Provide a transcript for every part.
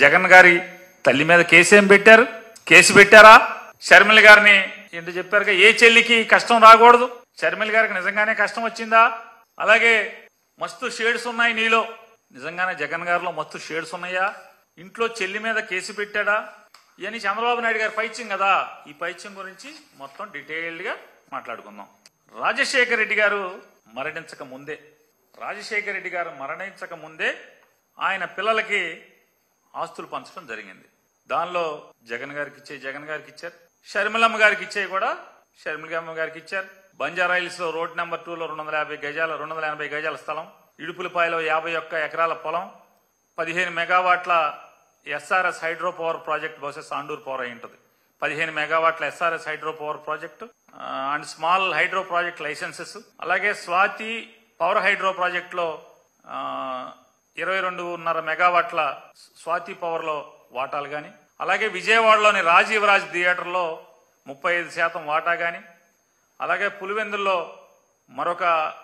జగన్ గారి తల్లి మీద కేసు ఏం పెట్టారు కేసు పెట్టారా షర్మిల గారిని ఏంటో చెప్పారుగా ఏ చెల్లికి కష్టం రాకూడదు షర్మిల గారికి నిజంగానే కష్టం వచ్చిందా అలాగే మస్తు షేడ్స్ ఉన్నాయి నీలో నిజంగానే జగన్ గారిలో మస్తు షేడ్స్ ఉన్నాయా ఇంట్లో చెల్లి మీద కేసు పెట్టాడా ఇవన్నీ చంద్రబాబు నాయుడు గారి పైత్యం కదా ఈ పైత్యం గురించి మొత్తం డీటెయిల్డ్ గా మాట్లాడుకుందాం రాజశేఖర రెడ్డి గారు మరణించక ముందే రాజశేఖర రెడ్డి గారు మరణించక ముందే ఆయన పిల్లలకి ఆస్తులు పంచడం జరిగింది దానిలో జగన్ గారికి ఇచ్చే జగన్ గారికి ఇచ్చారు షర్మిలమ్మ గారికి ఇచ్చే కూడా షర్మిలమ్మ గారికి ఇచ్చారు బంజారా హిల్స్ లో రోడ్ నెంబర్ టూ లో రెండు వందల యాభై గజాల రెండు వందల ఎనభై గజాల స్థలం ఇడుపులపాయలో యాభై ఒక్క ఎకరాల పొలం పదిహేను మెగావాట్ల ఎస్ఆర్ఎస్ హైడ్రో పవర్ ప్రాజెక్ట్ బహుశా సాండూర్ పవర్ అయి ఉంటుంది పదిహేను మెగావాట్ల SRS hydro power project and small hydro project licences అలాగే స్వాతి పవర్ హైడ్రో ప్రాజెక్ట్ లో ఇరవై రెండున్నర మెగావాట్ల స్వాతి పవర్ లో వాటాలు గాని అలాగే విజయవాడలోని రాజీవ్ రాజ్ థియేటర్లో ముప్పై ఐదు శాతం వాటా గాని అలాగే పులివెందుల్లో మరొక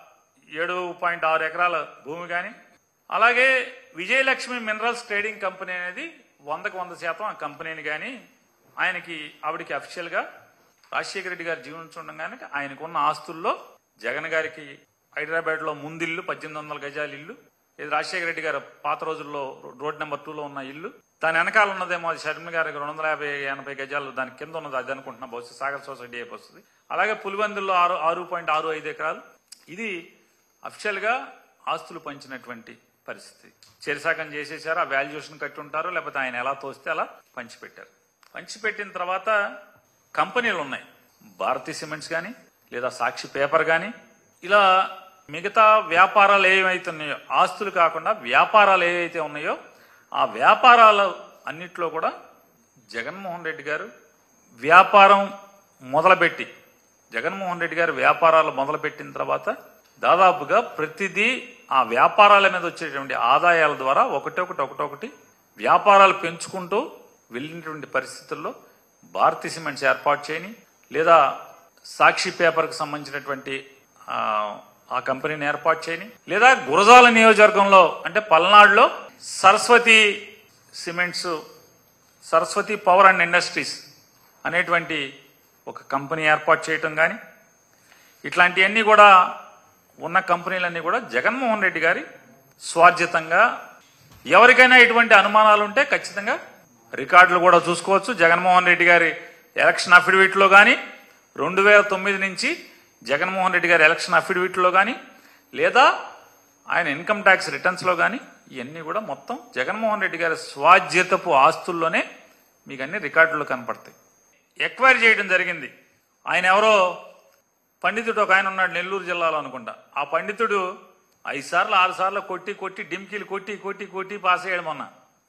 ఏడు పాయింట్ ఆరు ఎకరాల భూమి కానీ అలాగే విజయలక్ష్మి మినరల్స్ ట్రేడింగ్ కంపెనీ అనేది వందకు వంద శాతం ఆ కంపెనీని కానీ ఆయనకి ఆవిడికి అఫీషియల్ గా రాజశేఖర రెడ్డి గారు జీవించుండగానే ఆయనకున్న ఆస్తుల్లో జగన్ గారికి హైదరాబాద్ లో ముందిల్లు పద్దెనిమిది వందల గజాల ఇల్లు ఇది రాజశేఖర రెడ్డి గారు పాత రోజుల్లో రోడ్ నెంబర్ టూ లో ఉన్న ఇల్లు దాని వెనకాల ఉన్నదేమో అది షర్మి గారికి రెండు వందల యాభై ఎనభై గజాలు దాని కింద ఉన్నది అది అనుకుంటున్నా బహుశా సాగర్ సొసైటీ అయిపోయి వస్తుంది అలాగే పులివెందుల్లో ఆరు ఆరు పాయింట్ ఆరు ఐదు ఎకరాలు ఇది అఫిషియల్ గా ఆస్తులు పంచినటువంటి పరిస్థితి చెరిసాకం చేసేసారు ఆ వాల్యుయేషన్ కట్టి ఉంటారు లేకపోతే ఆయన ఎలా తోస్తే అలా పంచిపెట్టారు పంచిపెట్టిన తర్వాత కంపెనీలు ఉన్నాయి భారతీ సిమెంట్స్ కానీ లేదా సాక్షి పేపర్ కానీ ఇలా మిగతా వ్యాపారాలు ఏవైతే ఉన్నాయో ఆస్తులు కాకుండా వ్యాపారాలు ఏవైతే ఉన్నాయో ఆ వ్యాపారాలు అన్నిట్లో కూడా జగన్మోహన్ రెడ్డి గారు వ్యాపారం మొదలుపెట్టి జగన్మోహన్ రెడ్డి గారు వ్యాపారాలు మొదలుపెట్టిన తర్వాత దాదాపుగా ప్రతిదీ ఆ వ్యాపారాల మీద వచ్చేటువంటి ఆదాయాల ద్వారా ఒకటొకటి ఒకటొకటి వ్యాపారాలు పెంచుకుంటూ వెళ్ళినటువంటి పరిస్థితుల్లో భారతీ సిమెంట్స్ ఏర్పాటు చేయని లేదా సాక్షి పేపర్కి సంబంధించినటువంటి ఆ, ఆ కంపెనీని ఏర్పాటు చేయని లేదా గురజాల నియోజకవర్గంలో అంటే పల్నాడులో Saraswati cements Saraswati power and industries అనేటువంటి ఒక కంపెనీ ఏర్పాటు చేయటం కానీ ఇట్లాంటివన్నీ కూడా ఉన్న కంపెనీలన్నీ కూడా జగన్మోహన్ రెడ్డి గారి స్వార్జితంగా ఎవరికైనా ఇటువంటి అనుమానాలు ఉంటే ఖచ్చితంగా రికార్డులు కూడా చూసుకోవచ్చు జగన్మోహన్ రెడ్డి గారి ఎలక్షన్ అఫిడవిట్లో కానీ రెండు వేల తొమ్మిది నుంచి జగన్మోహన్ రెడ్డి గారి ఎలక్షన్ అఫిడవిట్లో కానీ లేదా ఆయన ఇన్కమ్ ట్యాక్స్ రిటర్న్స్లో కానీ ఇవన్నీ కూడా మొత్తం జగన్మోహన్ రెడ్డి గారి స్వాధ్యతపు ఆస్తుల్లోనే మీకు అన్ని రికార్డులు కనపడతాయి ఎక్వైరీ చేయడం జరిగింది ఆయన ఎవరో పండితుడు ఒక ఆయన ఉన్నాడు నెల్లూరు జిల్లాలో అనుకుంటా ఆ పండితుడు ఐదు సార్లు ఆరు సార్లు కొట్టి కొట్టి డిమ్కీలు కొట్టి కొట్టి కొట్టి పాస్ అయ్యాడు మొన్న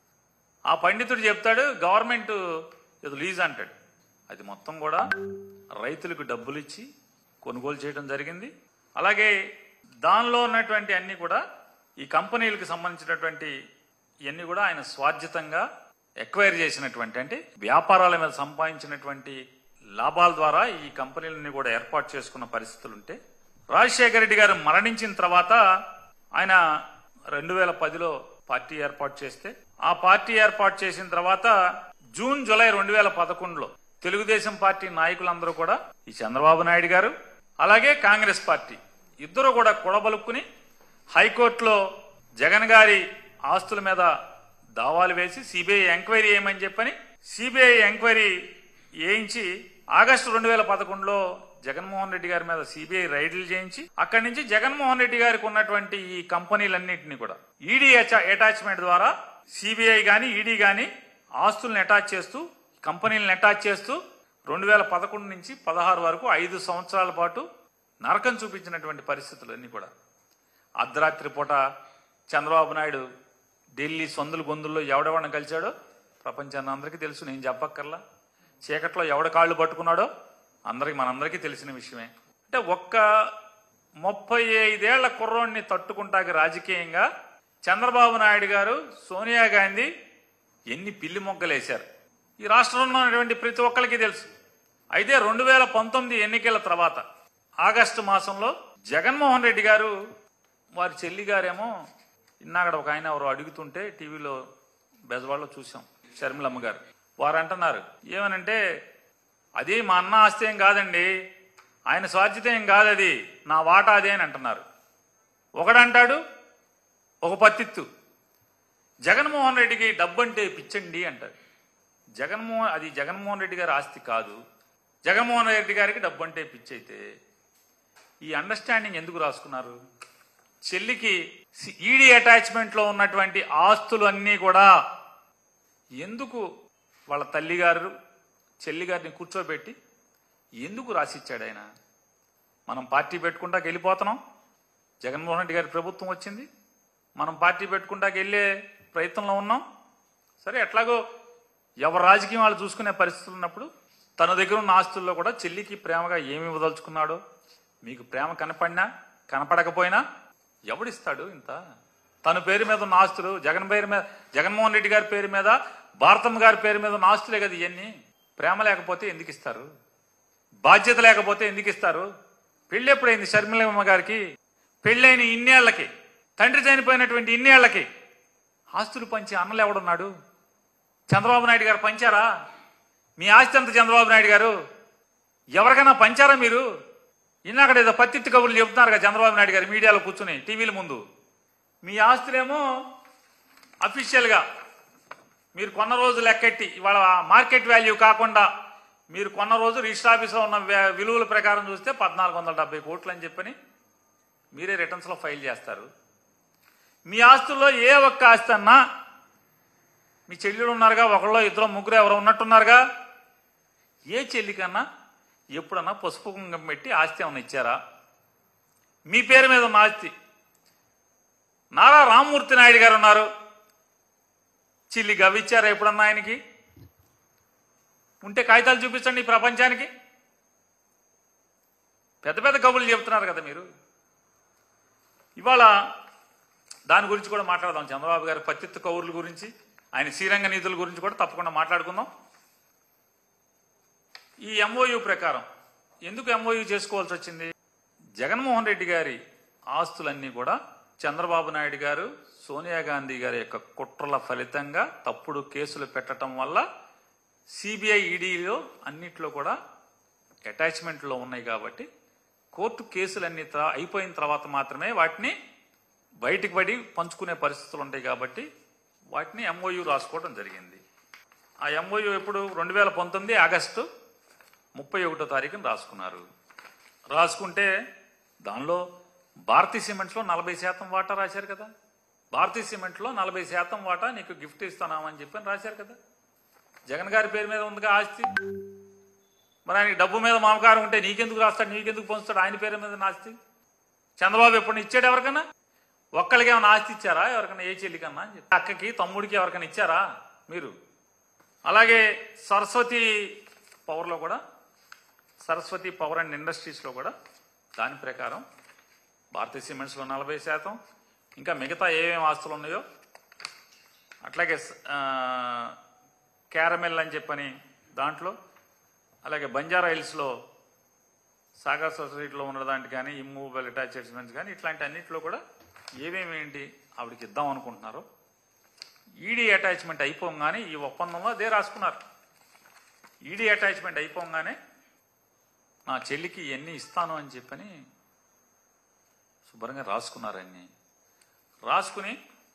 ఆ పండితుడు చెప్తాడు గవర్నమెంట్ ఇది లీజ్ అంటాడు అది మొత్తం కూడా రైతులకు డబ్బులు ఇచ్చి కొనుగోలు చేయడం జరిగింది అలాగే దానిలో ఉన్నటువంటి అన్ని కూడా ఈ కంపెనీలకు సంబంధించినటువంటి ఇవన్నీ కూడా ఆయన స్వార్జితంగా ఎక్వైర్ చేసినటువంటి అంటే వ్యాపారాల మీద సంపాదించినటువంటి లాభాల ద్వారా ఈ కంపెనీలన్నీ కూడా ఏర్పాటు చేసుకున్న పరిస్థితులు ఉంటే రాజశేఖర రెడ్డి గారు మరణించిన తర్వాత ఆయన రెండు వేల పదిలో పార్టీ ఏర్పాటు చేస్తే ఆ పార్టీ ఏర్పాటు చేసిన తర్వాత జూన్ జూలై రెండు వేల పదకొండులో తెలుగుదేశం పార్టీ నాయకులందరూ కూడా ఈ చంద్రబాబు నాయుడు గారు అలాగే కాంగ్రెస్ పార్టీ ఇద్దరు కూడా కుడబలుక్కుని హైకోర్టులో జగన్ గారి ఆస్తుల మీద దావాలు వేసి సిబిఐ ఎంక్వైరీ చేయమని చెప్పని సిబిఐ ఎంక్వైరీ వేయించి ఆగస్టు రెండు వేల పదకొండులో జగన్మోహన్ రెడ్డి గారి మీద సిబిఐ రైడ్లు చేయించి అక్కడి నుంచి జగన్మోహన్ రెడ్డి గారికి ఉన్నటువంటి ఈ కంపెనీలన్నింటినీ కూడా ఈడీ అటాచ్మెంట్ ద్వారా సిబిఐ గాని ఈడీ గాని ఆస్తుల్ని అటాచ్ చేస్తూ కంపెనీలను అటాచ్ చేస్తూ రెండు వేల పదకొండు నుంచి పదహారు వరకు ఐదు సంవత్సరాల పాటు నరకం చూపించినటువంటి పరిస్థితులు అన్ని కూడా అర్ధరాత్రి పూట చంద్రబాబు నాయుడు ఢిల్లీ సొందులు గొంతుల్లో ఎవడెవడని కలిశాడో ప్రపంచాన్ని అందరికీ తెలుసు నేను చెప్పక్కర్లా చీకట్లో ఎవడ కాళ్ళు పట్టుకున్నాడో అందరికి మనందరికీ తెలిసిన విషయమే అంటే ఒక్క ముప్పై ఐదేళ్ల కుర్రోడిని తట్టుకుంటాకి రాజకీయంగా చంద్రబాబు నాయుడు గారు సోనియా గాంధీ ఎన్ని పిల్లి మొగ్గలేశారు ఈ రాష్ట్రంలో ఉన్నటువంటి ప్రతి ఒక్కరికి తెలుసు అయితే రెండు వేల పంతొమ్మిది ఎన్నికల తర్వాత ఆగస్టు మాసంలో జగన్మోహన్ రెడ్డి గారు వారి చెల్లి గారేమో ఇన్నాగడ ఒక ఆయన ఎవరు అడుగుతుంటే టీవీలో బెజవాడలో చూసాం షర్మిలమ్మ గారు వారు అంటున్నారు ఏమనంటే అది మా అన్న ఆస్తి ఏం కాదండి ఆయన స్వార్జితం ఏం కాదు అది నా వాటా అదే అని అంటున్నారు ఒకడంటాడు ఒక పత్తిత్తు జగన్మోహన్ రెడ్డికి డబ్బు అంటే పిచ్చండి అంటారు జగన్మోహన్ అది జగన్మోహన్ రెడ్డి గారి ఆస్తి కాదు జగన్మోహన్ రెడ్డి గారికి డబ్బు అంటే పిచ్చి అయితే ఈ అండర్స్టాండింగ్ ఎందుకు రాసుకున్నారు చెల్లికి ఈడీ అటాచ్మెంట్లో ఉన్నటువంటి ఆస్తులు అన్నీ కూడా ఎందుకు వాళ్ళ తల్లిగారు చెల్లి గారిని కూర్చోబెట్టి ఎందుకు రాసిచ్చాడు ఆయన మనం పార్టీ పెట్టుకుంటాకి వెళ్ళిపోతున్నాం జగన్మోహన్ రెడ్డి గారి ప్రభుత్వం వచ్చింది మనం పార్టీ పెట్టుకుంటాకి వెళ్ళే ప్రయత్నంలో ఉన్నాం సరే ఎట్లాగో ఎవరు రాజకీయం వాళ్ళు చూసుకునే పరిస్థితులు ఉన్నప్పుడు తన దగ్గర ఉన్న ఆస్తుల్లో కూడా చెల్లికి ప్రేమగా ఏమి ఇవ్వదలుచుకున్నాడో మీకు ప్రేమ కనపడినా కనపడకపోయినా ఎవడిస్తాడు ఇంత తన పేరు మీద ఉన్న ఆస్తులు జగన్ పేరు మీద జగన్మోహన్ రెడ్డి గారి పేరు మీద భారతమ్మ గారి పేరు మీద ఉన్న ఆస్తులే కదా ఇవన్నీ ప్రేమ లేకపోతే ఎందుకు ఇస్తారు బాధ్యత లేకపోతే ఎందుకు ఇస్తారు పెళ్ళి ఎప్పుడైంది షర్మిలమ్మ గారికి పెళ్ళైన ఇన్నేళ్లకి తండ్రి చనిపోయినటువంటి ఇన్నేళ్లకి ఆస్తులు పంచి అన్నలు ఎవడున్నాడు చంద్రబాబు నాయుడు గారు పంచారా మీ ఆస్తి అంత చంద్రబాబు నాయుడు గారు ఎవరికైనా పంచారా మీరు ఇన్నాకడ ఏదో పత్తిత్తి కబుర్లు చెబుతున్నారు కదా చంద్రబాబు నాయుడు గారు మీడియాలో కూర్చుని టీవీల ముందు మీ ఆస్తులేమో అఫీషియల్గా మీరు కొన్న రోజు లెక్కెట్టి ఇవాళ మార్కెట్ వాల్యూ కాకుండా మీరు కొన్న రోజు రిజిస్టర్ ఆఫీస్లో ఉన్న వ్య- విలువల ప్రకారం చూస్తే పద్నాలుగు వందల డెబ్బై కోట్లు అని చెప్పని మీరే రిటర్న్స్లో ఫైల్ చేస్తారు మీ ఆస్తుల్లో ఏ ఒక్క ఆస్తి అన్నా మీ చెల్లెలు ఉన్నారుగా ఒకళ్ళో ఇద్దరు ముగ్గురు ఎవరో ఉన్నట్టున్నారుగా ఏ చెల్లికన్నా ఎప్పుడన్నా పసుపు కుంకుమ పెట్టి ఆస్తి ఏమన్నా ఇచ్చారా మీ పేరు మీద ఉన్న ఆస్తి నారా రామ్మూర్తి నాయుడు గారు ఉన్నారు చిల్లి గవ్విచ్చారా ఎప్పుడన్నా ఆయనకి ఉంటే కాగితాలు చూపించండి ఈ ప్రపంచానికి పెద్ద పెద్ద కబుర్లు చెప్తున్నారు కదా మీరు ఇవాళ దాని గురించి కూడా మాట్లాడదాం చంద్రబాబు గారి పత్తిత్తు కౌరుల గురించి ఆయన శ్రీరంగ నిధుల గురించి కూడా తప్పకుండా మాట్లాడుకుందాం ఈ ఎంఓయు ప్రకారం ఎందుకు ఎంఓయు చేసుకోవాల్సి వచ్చింది జగన్మోహన్ రెడ్డి గారి ఆస్తులన్నీ కూడా చంద్రబాబు నాయుడు గారు సోనియా గాంధీ గారి యొక్క కుట్రల ఫలితంగా తప్పుడు కేసులు పెట్టడం వల్ల సిబిఐ ఈడీలో అన్నిట్లో కూడా అటాచ్మెంట్లో ఉన్నాయి కాబట్టి కోర్టు కేసులన్నీ త- అయిపోయిన తర్వాత మాత్రమే వాటిని బయటికి పడి పంచుకునే పరిస్థితులు ఉంటాయి కాబట్టి వాటిని ఎంఓయు రాసుకోవడం జరిగింది ఆ ఎంఓయు ఎప్పుడు రెండు వేల పంతొమ్మిది ఆగస్టు ముప్పై ఒకటో తారీఖున రాసుకున్నారు రాసుకుంటే దానిలో భారతీ సిమెంట్స్లో నలభై శాతం వాటా రాశారు కదా భారతీ సిమెంట్లో నలభై శాతం వాటా నీకు గిఫ్ట్ ఇస్తున్నామని చెప్పి అని రాశారు కదా జగన్ గారి పేరు మీద ఉందిగా ఆస్తి మరి ఆయనకి డబ్బు మీద మమకారం ఉంటే నీకెందుకు రాస్తాడు నీకెందుకు పంచుతాడు ఆయన పేరు మీద నా ఆస్తి చంద్రబాబు ఎప్పుడు ఇచ్చాడు ఎవరికైనా ఒక్కరికి ఏమైనా ఆస్తి ఇచ్చారా ఎవరికైనా ఏ చెల్లికన్నా అని చెప్పి అక్కకి తమ్ముడికి ఎవరికైనా ఇచ్చారా మీరు అలాగే సరస్వతి పవర్లో కూడా సరస్వతి పవర్ అండ్ ఇండస్ట్రీస్లో కూడా దాని ప్రకారం భారతీయ సిమెంట్స్లో నలభై శాతం ఇంకా మిగతా ఏమేమి ఆస్తులు ఉన్నాయో అట్లాగే స- ఆ, క్యారమెల్ అని చెప్పని దాంట్లో అలాగే బంజారా హిల్స్లో సాగర్ సొసైటీలో ఉన్న దాంట్లో కానీ ఇమ్మూవబుల్ అటాచ్మెంట్స్ కానీ ఇట్లాంటి అన్నింటిలో కూడా ఏమేమి ఏంటి ఆవిడకి ఇద్దాం అనుకుంటున్నారో ఈడీ అటాచ్మెంట్ అయిపోగానే ఈ ఒప్పందంలో అదే రాసుకున్నారు ఈడీ అటాచ్మెంట్ అయిపోగానే నా చెల్లికి ఎన్ని ఇస్తాను అని చెప్పని శుభ్రంగా రాసుకున్నారు అన్ని రాసుకుని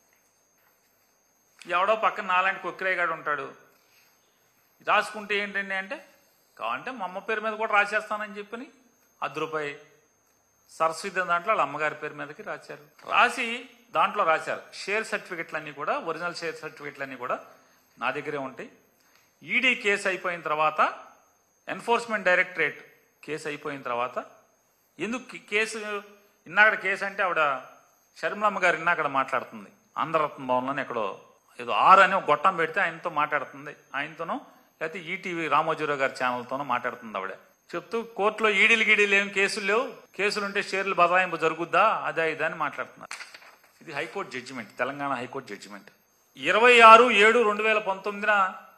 ఎవడో పక్కన నాలాంటి కొక్కిరేగాడు ఉంటాడు రాసుకుంటే ఏంటండి అంటే కావాలంటే మా అమ్మ పేరు మీద కూడా రాసేస్తానని చెప్పని అర్ధ రూపాయి సరస్వతి దాంట్లో వాళ్ళ అమ్మగారి పేరు మీదకి రాశారు రాసి దాంట్లో రాశారు షేర్ సర్టిఫికెట్లన్నీ కూడా ఒరిజినల్ షేర్ సర్టిఫికెట్లన్నీ కూడా నా దగ్గరే ఉంటాయి ఈడీ కేసు అయిపోయిన తర్వాత ఎన్ఫోర్స్మెంట్ డైరెక్టరేట్ కేసు అయిపోయిన తర్వాత ఎందుకు కి- కేసు ఇన్నాకడ కేసు అంటే ఆవిడ షర్మిలమ్మ గారు ఇన్నాకడ మాట్లాడుతుంది ఆంధ్రరత్న భవన్లోనే ఎక్కడో ఏదో ఆరు అని ఒక గొట్టం పెడితే ఆయనతో మాట్లాడుతుంది ఆయనతోనో లేకపోతే ఈటీవీ రామోజీరావు గారి ఛానల్తోనో మాట్లాడుతుంది ఆవిడ చెప్తూ కోర్టులో ఈడీలు గీడీలు ఏం కేసులు లేవు కేసులు ఉంటే షేర్లు బదలాయింపు జరుగుద్దా అదా ఇదా అని మాట్లాడుతున్నారు ఇది high court judgement Telangana high court judgement ఇరవై ఆరు ఏడు రెండు వేల పంతొమ్మిదిన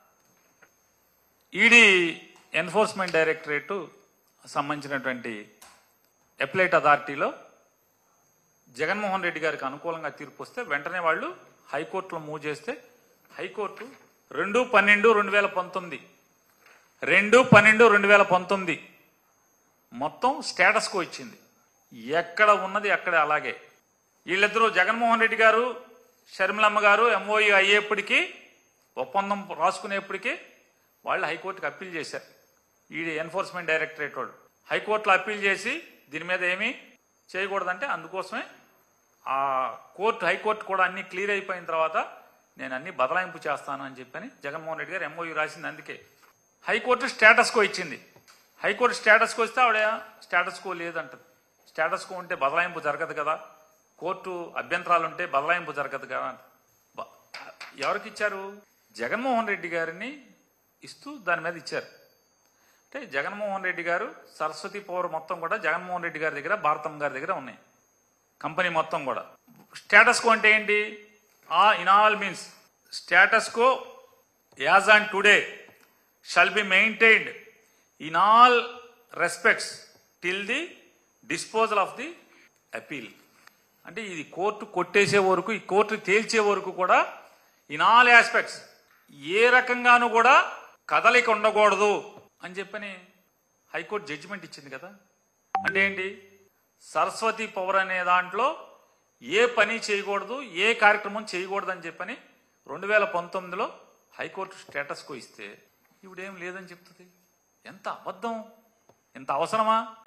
ఈడీ ఎన్ఫోర్స్మెంట్ డైరెక్టరేట్ సంబంధించినటువంటి అప్లైట్ అథారిటీలో జగన్మోహన్ రెడ్డి గారికి అనుకూలంగా తీర్పు వస్తే వెంటనే వాళ్ళు హైకోర్టులో మూవ్ చేస్తే హైకోర్టు రెండు పన్నెండు రెండు వేల పంతొమ్మిది రెండు పన్నెండు రెండు వేల పంతొమ్మిది మొత్తం స్టేటస్ కో ఇచ్చింది ఎక్కడ ఉన్నది అక్కడ అలాగే వీళ్ళిద్దరూ జగన్మోహన్ రెడ్డి గారు షర్మిలమ్మ గారు ఎంఓఈ అయ్యేప్పటికీ ఒప్పందం రాసుకునేప్పటికీ వాళ్ళు హైకోర్టుకి అప్పీల్ చేశారు ఈ ఎన్ఫోర్స్మెంట్ డైరెక్టరేట్ వాళ్ళు హైకోర్టులో అప్పీల్ చేసి దీని మీద ఏమీ చేయకూడదంటే అందుకోసమే ఆ కోర్టు హైకోర్టు కూడా అన్ని క్లియర్ అయిపోయిన తర్వాత నేను అన్ని బదలాయింపు చేస్తాను అని చెప్పని జగన్మోహన్ రెడ్డి గారు ఎంఓయూ రాసింది అందుకే హైకోర్టు స్టేటస్ కో ఇచ్చింది హైకోర్టు స్టేటస్ కో ఇస్తే ఆవిడ స్టేటస్ కో లేదంటది స్టేటస్ కో ఉంటే బదలాయింపు జరగదు కదా కోర్టు అభ్యంతరాలు ఉంటే బదలాయింపు జరగదు కదా అంట. బ- ఎవరికి ఇచ్చారు జగన్మోహన్ రెడ్డి గారిని ఇస్తూ దాని మీద ఇచ్చారు అంటే జగన్మోహన్ రెడ్డి గారు సరస్వతి పవర్ మొత్తం కూడా జగన్మోహన్ రెడ్డి గారి దగ్గర భారతమ్మ గారి దగ్గర ఉన్నాయి కంపెనీ మొత్తం కూడా స్టేటస్ కో అంటే ఏంటి ఆ in all means status quo as on today shall be maintained in all respects till the disposal of the appeal అంటే ఇది కోర్టు కొట్టేసే వరకు ఈ కోర్టు తేల్చే వరకు కూడా ఇన్ ఆల్ ఆస్పెక్ట్స్ ఏ రకంగానూ కూడా కదలిక ఉండకూడదు అని చెప్పని హైకోర్టు జడ్జిమెంట్ ఇచ్చింది కదా అంటే ఏంటి సరస్వతి పవర్ అనే దాంట్లో ఏ పని చేయకూడదు ఏ కార్యక్రమం చేయకూడదు అని చెప్పని రెండు వేల పంతొమ్మిదిలో హైకోర్టు స్టేటస్కు ఇస్తే ఇప్పుడేం లేదని చెప్తుంది ఎంత అబద్ధం ఎంత అవసరమా